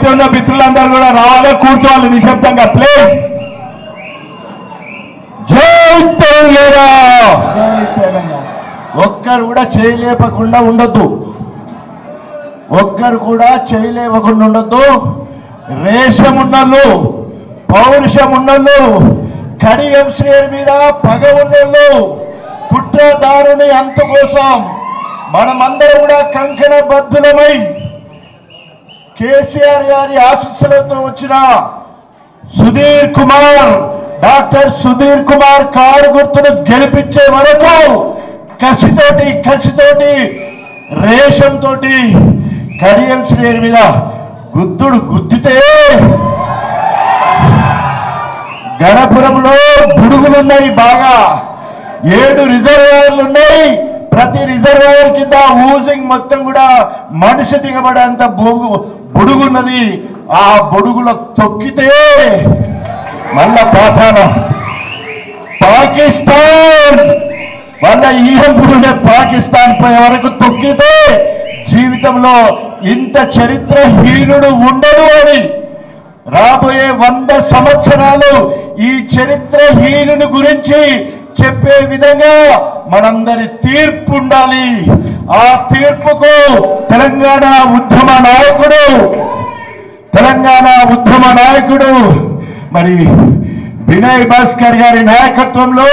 ఉన్న మిత్రులందరూ కూడా రావాలి కూర్చోవాలి నిశ్శబ్దంగా ప్లీజ్ జై తెలంగాణ ఒక్కరు కూడా చేయలేపకుండా ఉండొద్దు ఒక్కరు కూడా చేయలేవకుండా ఉండొద్దు రేషం ఉన్నోళ్ళు పౌరుషం ఉన్నోళ్ళు కడియం శ్రేణి మీద పగ ఉన్నోళ్ళు కుట్రదారుని అంత కోసం మనమందరం కూడా కంకణ బద్దులమై కేసీఆర్ గారి ఆశీస్సులతో వచ్చిన సుధీర్ కుమార్ డాక్టర్ సుధీర్ కుమార్ కారు గుర్తును గెలిపించే వరకు కసితోటి కసితోటి రేషం తోటి కడియం శ్రేణి మీద గుద్దుడు గుద్దితే గణపురంలో బుడుగులున్నాయి బాగా ఏడు రిజర్వాయర్లు ఉన్నాయి ప్రతి రిజర్వాయర్ కింద ఊజింగ్ మొత్తం కూడా మనిషి దిగబడేంత బొగు బుడుగున్నది ఆ బొడుగులో తొక్కితే మళ్ళా పాతాళం పాకిస్తాన్ వాళ్ళ ఈహంపుడునే పాకిస్తాన్ పోయే వరకు తొక్కితే జీవితంలో ఇంత చరిత్రహీనుడు ఉండడు అని రాబోయే వంద సంవత్సరాలు ఈ చరిత్రహీనుని గురించి చెప్పే విధంగా మనందరి తీర్పు ఉండాలి ఆ తీర్పుకు తెలంగాణ ఉద్యమ నాయకుడు తెలంగాణ ఉద్యమ నాయకుడు మరి వినయ్ భాస్కర్ గారి నాయకత్వంలో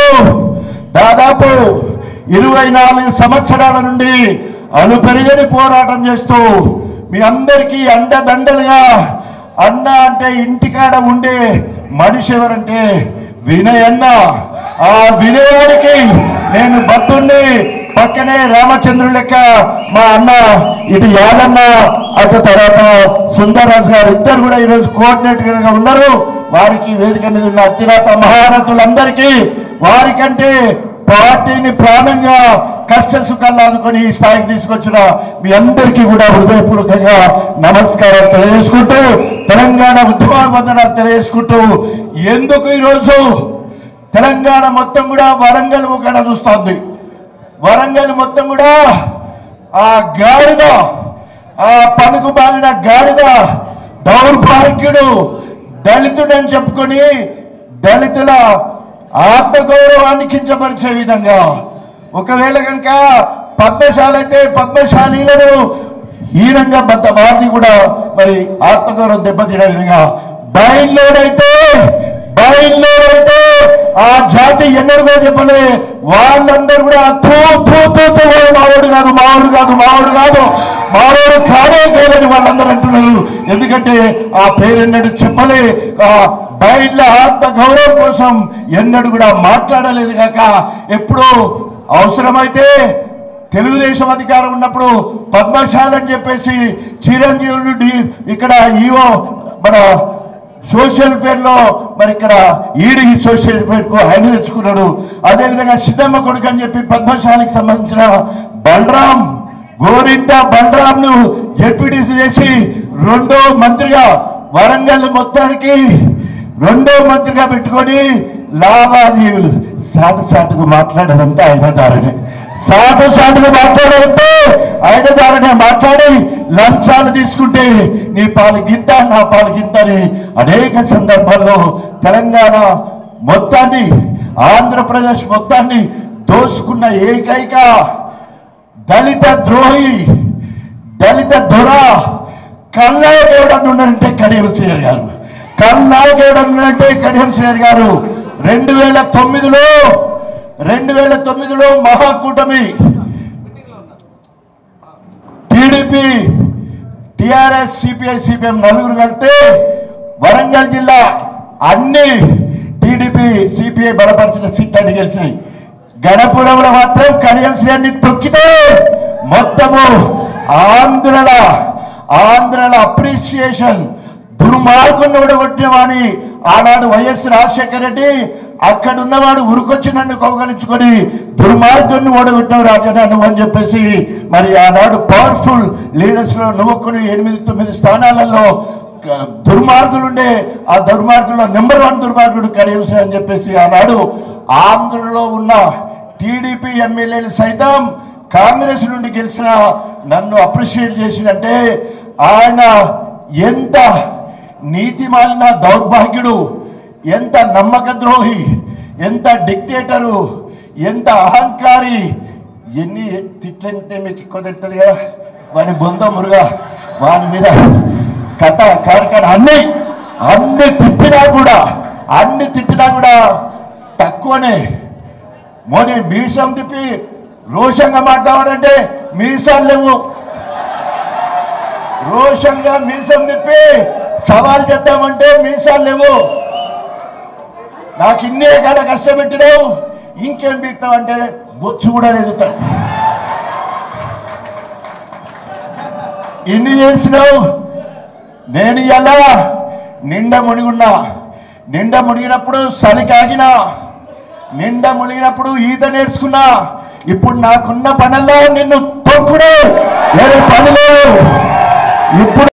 దాదాపు ఇరవై నాలుగు సంవత్సరాల నుండి అలుపెరగని పోరాటం చేస్తూ మీ అందరికీ అండదండలుగా అన్న అంటే ఇంటికాడ ఉండే మనిషి ఎవరంటే వినయ్ అన్న ఆ వినయానికి నేను బద్దుణ్ణి పక్కనే రామచంద్రుడు లెక్క మా అన్న ఇటు యాదన్న అటు తర్వాత సుందరరాజు గారు ఇద్దరు కూడా ఈరోజు కోఆర్డినేటర్ గా ఉన్నారు వారికి వేదిక మీద ఉన్న అత్యున్నత మహారథులందరికీ వారికంటే పార్టీని ప్రాణంగా కష్ట సుఖాలు ఆదుకొని ఈ స్థాయికి తీసుకొచ్చిన మీ అందరికీ కూడా హృదయపూర్వకంగా నమస్కారాలు తెలియజేసుకుంటూ తెలంగాణ ఉద్యమాబంధనాలు తెలియజేసుకుంటూ ఎందుకు ఈరోజు తెలంగాణ మొత్తం కూడా వరంగల్ ముఖాన చూస్తోంది వరంగల్ మొత్తం కూడా ఆ గాడిద ఆ పనుకు బాలిన గాడిద దౌర్భాగ్యుడు దళితుడని చెప్పుకొని దళితుల ఆత్మగౌరవాన్ని కించపరిచే విధంగా ఒకవేళ కనుక పద్మశాల అయితే పద్మశాలీలను హీనంగా బద్ద వారిని కూడా మరి ఆత్మగౌరవం దెబ్బతినే విధంగా బయలులోడైతే బయలులోడైతే ఆ జాతి ఎన్నడూ కూడా చెప్పలే వాళ్ళందరూ కూడా తూ తూ తూ తూ వాడు మావాడు కాదు మావాడు కాదు మావాడు కాదు మావాడు కాదే కాదని వాళ్ళందరూ అంటున్నారు ఎందుకంటే ఆ పేరు ఎన్నడూ చెప్పలే ఆ బయళ్ళ ఆత్మ గౌరవం కోసం ఎన్నడూ కూడా మాట్లాడలేదు కాక ఎప్పుడో అవసరమైతే తెలుగుదేశం అధికారం ఉన్నప్పుడు పద్మశాల అని చెప్పేసి చిరంజీవులు డి- ఇక్కడ ఈవో మన సోషల్ వెల్ఫేర్ లో మరి ఇక్కడ ఈడి సోషల్ వెల్ఫేర్ కు ఆయన తెచ్చుకున్నాడు అదేవిధంగా సిద్ధమ్మ కొడుకు అని చెప్పి పద్మశాలకు సంబంధించిన బలరాం గోరింట బలరాం ను జెడ్పీటీసీ చేసి రెండో మంత్రిగా వరంగల్ మొత్తానికి రెండో మంత్రిగా పెట్టుకొని లావాదేవీలు సాటు సాటుకు మాట్లాడేదంతా ఆయన దారనే సాటు సాటుకు మాట్లాడేదంటే ఆయన దారనే మాట్లాడి లంచాలు తీసుకుంటే నీ పాలు గింత నా పాలు గింత అని అనేక సందర్భాల్లో తెలంగాణ మొత్తాన్ని ఆంధ్రప్రదేశ్ మొత్తాన్ని దోసుకున్న ఏకైక దళిత ద్రోహి దళిత దొర కల్లాగేవుడని ఉన్నారంటే కడియం శ్రీహరి గారు కల్లాగేవుడని ఉన్నారంటే కడియం శ్రీహరి గారు రెండు వేల తొమ్మిదిలో రెండు వేల తొమ్మిదిలో మహాకూటమి టీడీపీ టిఆర్ఎస్ సిపిఐ సిపిఎం నలుగురు కలిస్తే వరంగల్ జిల్లా అన్ని టీడీపీ సిపిఐ బలపరిచిన సీట్లు అన్ని గెలిచినాయి గణపురంలో మాత్రం కడియం శ్రేణి తొక్కితే మొత్తము ఆంధ్రల ఆంధ్రల అప్రిసియేషన్ దుర్మార్గుని కూడా కొట్టిన వాని ఆనాడు వైఎస్ రాజశేఖర రెడ్డి అక్కడ ఉన్నవాడు ఉరికొచ్చి నన్ను కౌగలించుకొని దుర్మార్గుని ఓడగొట్టిన రాజన్న నువ్వు అని చెప్పేసి మరి ఆనాడు పవర్ఫుల్ లీడర్స్ లో నువ్వుకొని ఎనిమిది తొమ్మిది స్థానాలలో క- దుర్మార్గులుండే ఆ దుర్మార్గుల్లో నెంబర్ వన్ దుర్మార్గుడు కడియం అని చెప్పేసి ఆనాడు ఆంధ్రలో ఉన్న టీడీపీ ఎమ్మెల్యేలు సైతం కాంగ్రెస్ నుండి గెలిచిన నన్ను అప్రిషియేట్ చేసినంటే ఆయన ఎంత నీతి మాలిన దౌర్భాగ్యుడు ఎంత నమ్మక ద్రోహి ఎంత డిక్టేటరు ఎంత అహంకారి ఎన్ని తిట్లంటే మీకు ఎక్కువ తెలుస్తుంది కదా వాని బొంద మురుగా వాని మీద కథ కార్ఖాన అన్ని అన్ని తిట్టినా కూడా అన్ని తిట్టినా కూడా తక్కువనే మోనీ మీసం తిప్పి రోషంగా మాట్లాడాలంటే మీసాలు లేవు రోషంగా మీసం తిప్పి సవాల్ చేద్దామంటే మీసాలు లేవు నాకు ఇన్నే కదా కష్టపెట్టినావు ఇంకేం పీక్తావంటే బొచ్చు కూడా లేదు త- ఇన్ని చేసినావు నేను ఎలా నిండా మునిగున్నా నిండా మునిగినప్పుడు చలి కాగినా నిండా మునిగినప్పుడు ఈత నేర్చుకున్నా ఇప్పుడు నాకున్న పనుల్లో నిన్ను తొక్కుడు వేరే పని లేదు ఇప్పుడు